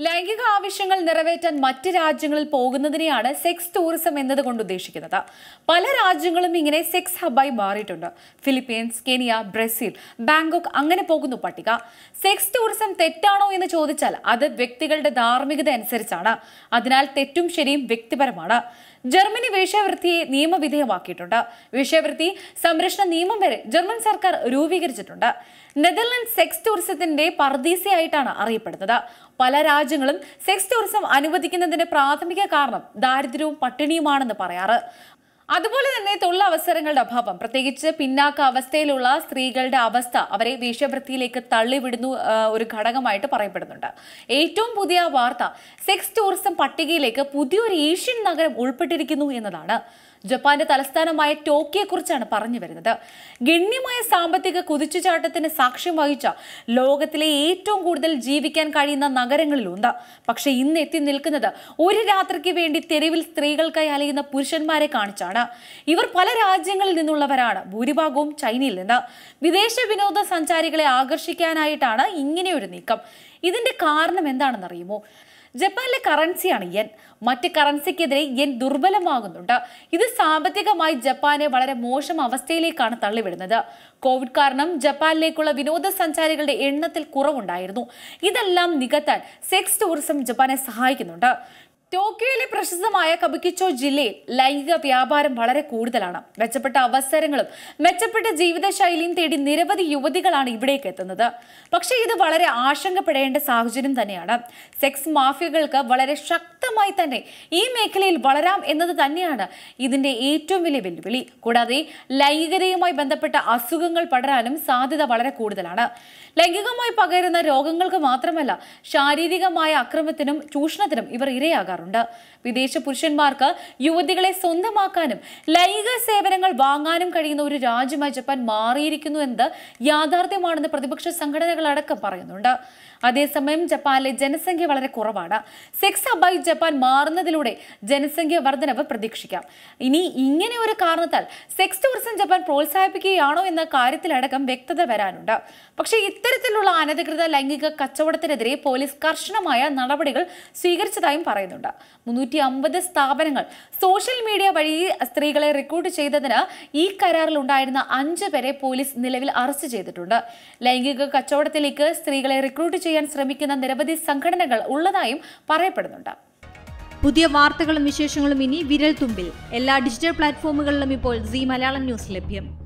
ലൈംഗിക ആവശ്യങ്ങൾ നിറവേറ്റാൻ മറ്റ് രാജ്യങ്ങളിൽ പോകുന്നതിനെയാണ് സെക്സ് ടൂറിസം എന്നതുകൊണ്ട് ഉദ്ദേശിക്കുന്നത് പല രാജ്യങ്ങളും ഇങ്ങനെ സെക്സ് ഹബായി മാറിയിട്ടുണ്ട് ഫിലിപ്പീൻസ് കെനിയ ബ്രസീൽ ബാങ്കോക്ക് അങ്ങനെ പോകുന്നു പട്ടിക സെക്സ് ടൂറിസം തെറ്റാണോ എന്ന് ചോദിച്ചാൽ അത് വ്യക്തികളുടെ ധാർമ്മികത അനുസരിച്ചാണ് അതിനാൽ തെറ്റും ശരിയും വ്യക്തിപരമാണ് ജർമ്മനി വേശ്യാവൃത്തിയെ നിയമവിധേയമാക്കിയിട്ടുണ്ട് വേശ്യാവൃത്തി സംരക്ഷണ നിയമം വരെ ജർമ്മൻ സർക്കാർ രൂപീകരിച്ചിട്ടുണ്ട് നെതർലൻഡ് സെക്സ് ടൂറിസത്തിന്റെ പർദീസയായിട്ടാണ് അറിയപ്പെടുന്നത് പല രാജ്യങ്ങളും സെക്സ് ടൂറിസം അനുവദിക്കുന്നതിന്റെ പ്രാഥമിക കാരണം ദാരിദ്ര്യവും പട്ടിണിയുമാണെന്ന് പറയാറ് അതുപോലെ തന്നെ തൊഴിലവസരങ്ങളുടെ അഭാവം പ്രത്യേകിച്ച് പിന്നാക്ക അവസ്ഥയിലുള്ള സ്ത്രീകളുടെ അവസ്ഥ അവരെ വേശ്യാവൃത്തിയിലേക്ക് തള്ളിവിടുന്നു ആ, ഒരു ഘടകമായിട്ട് പറയപ്പെടുന്നുണ്ട് ഏറ്റവും പുതിയ വാർത്ത സെക്സ് ടൂറിസം പട്ടികയിലേക്ക് പുതിയൊരു ഏഷ്യൻ നഗരം ഉൾപ്പെട്ടിരിക്കുന്നു എന്നതാണ് ജപ്പാന്റെ തലസ്ഥാനമായ ടോക്കിയെക്കുറിച്ചാണ് പറഞ്ഞു വരുന്നത് ഗണ്യമായ സാമ്പത്തിക കുതിച്ചുചാട്ടത്തിന് സാക്ഷ്യം വഹിച്ച ലോകത്തിലെ ഏറ്റവും കൂടുതൽ ജീവിക്കാൻ കഴിയുന്ന നഗരങ്ങളിലൊന്ന് പക്ഷെ ഇന്ന് എത്തി നിൽക്കുന്നത് ഒരു രാത്രിക്ക് വേണ്ടി തെരുവിൽ സ്ത്രീകൾക്കായി അലയുന്ന പുരുഷന്മാരെ കാണിച്ചാണ് ഇവർ പല രാജ്യങ്ങളിൽ നിന്നുള്ളവരാണ് ഭൂരിഭാഗവും ചൈനയിൽ നിന്ന് വിദേശ വിനോദസഞ്ചാരികളെ ആകർഷിക്കാനായിട്ടാണ് ഇങ്ങനെയൊരു നീക്കം ഇതിന്റെ കാരണം എന്താണെന്നറിയുമോ ജപ്പാനിലെ കറൻസിയാണ് യെൻ മറ്റ് കറൻസിക്കെതിരെ യെൻ ദുർബലമാകുന്നുണ്ട് ഇത് സാമ്പത്തികമായി ജപ്പാനെ വളരെ മോശം അവസ്ഥയിലേക്കാണ് തള്ളിവിടുന്നത് കോവിഡ് കാരണം ജപ്പാനിലേക്കുള്ള വിനോദസഞ്ചാരികളുടെ എണ്ണത്തിൽ കുറവുണ്ടായിരുന്നു ഇതെല്ലാം നികത്താൻ സെക്സ് ടൂറിസം ജപ്പാനെ സഹായിക്കുന്നുണ്ട് ടോക്കിയോയിലെ പ്രശസ്തമായ കബുക്കിച്ചോ ജില്ലയിൽ ലൈംഗിക വ്യാപാരം വളരെ കൂടുതലാണ് മെച്ചപ്പെട്ട അവസരങ്ങളും മെച്ചപ്പെട്ട ജീവിതശൈലിയും തേടി നിരവധി യുവതികളാണ് ഇവിടേക്ക് എത്തുന്നത് പക്ഷേ ഇത് വളരെ ആശങ്കപ്പെടേണ്ട സാഹചര്യം തന്നെയാണ് സെക്സ് മാഫിയകൾക്ക് വളരെ ശക്തമായി തന്നെ ഈ മേഖലയിൽ വളരാം എന്നത് തന്നെയാണ് ഇതിന്റെ ഏറ്റവും വലിയ വെല്ലുവിളി കൂടാതെ ലൈംഗികതയുമായി ബന്ധപ്പെട്ട അസുഖങ്ങൾ പടരാനും സാധ്യത വളരെ കൂടുതലാണ് ലൈംഗികമായി പകരുന്ന രോഗങ്ങൾക്ക് മാത്രമല്ല ശാരീരികമായ അക്രമത്തിനും ചൂഷണത്തിനും ഇവർ ഇരയാകാറുണ്ട് വിദേശ പുരുഷന്മാർക്ക് യുവതികളെ സ്വന്തമാക്കാനും ലൈംഗിക സേവനങ്ങൾ വാങ്ങാനും കഴിയുന്ന ഒരു രാജ്യമായി ജപ്പാൻ മാറിയിരിക്കുന്നു എന്നത് യാഥാർത്ഥ്യമാണെന്ന് പ്രതിപക്ഷ സംഘടനകളടക്കം പറയുന്നുണ്ട് അതേസമയം ജപ്പാനിലെ ജനസംഖ്യ വളരെ കുറവാണ് സെക്സ് ഹബായി ജപ്പാൻ മാറുന്നതിലൂടെ ജനസംഖ്യ വർധനവ് പ്രതീക്ഷിക്കാം ഇനി ഇങ്ങനെ ഒരു കാരണത്താൽ സെക്സ് ടൂറിസം ജപ്പാൻ പ്രോത്സാഹിപ്പിക്കുകയാണോ എന്ന കാര്യത്തിലടക്കം വ്യക്തത വരാനുണ്ട് പക്ഷേ ഇത്തരത്തിലുള്ള അനധികൃത ലൈംഗിക കച്ചവടത്തിനെതിരെ പോലീസ് കർശനമായ നടപടികൾ സ്വീകരിച്ചതായും പറയുന്നുണ്ട് മുന്നൂറ്റി അമ്പത് സ്ഥാപനങ്ങൾ സോഷ്യൽ മീഡിയ വഴി സ്ത്രീകളെ റിക്രൂട്ട് ചെയ്തതിന് ഈ കരാറിൽ ഉണ്ടായിരുന്ന അഞ്ച് പേരെ പോലീസ് നിലവിൽ അറസ്റ്റ് ചെയ്തിട്ടുണ്ട് ലൈംഗിക കച്ചവടത്തിലേക്ക് സ്ത്രീകളെ റിക്രൂട്ട് ചെയ്യാൻ ശ്രമിക്കുന്ന നിരവധി സംഘടനകൾ ഉള്ളതായും പറയപ്പെടുന്നുണ്ട് പുതിയ വാർത്തകളും വിശേഷങ്ങളും ഇനി വിരൽ തുമ്പിൽ എല്ലാ ഡിജിറ്റൽ പ്ലാറ്റ്ഫോമുകളിലും ഇപ്പോൾ സി മലയാളം ന്യൂസ് ലഭ്യം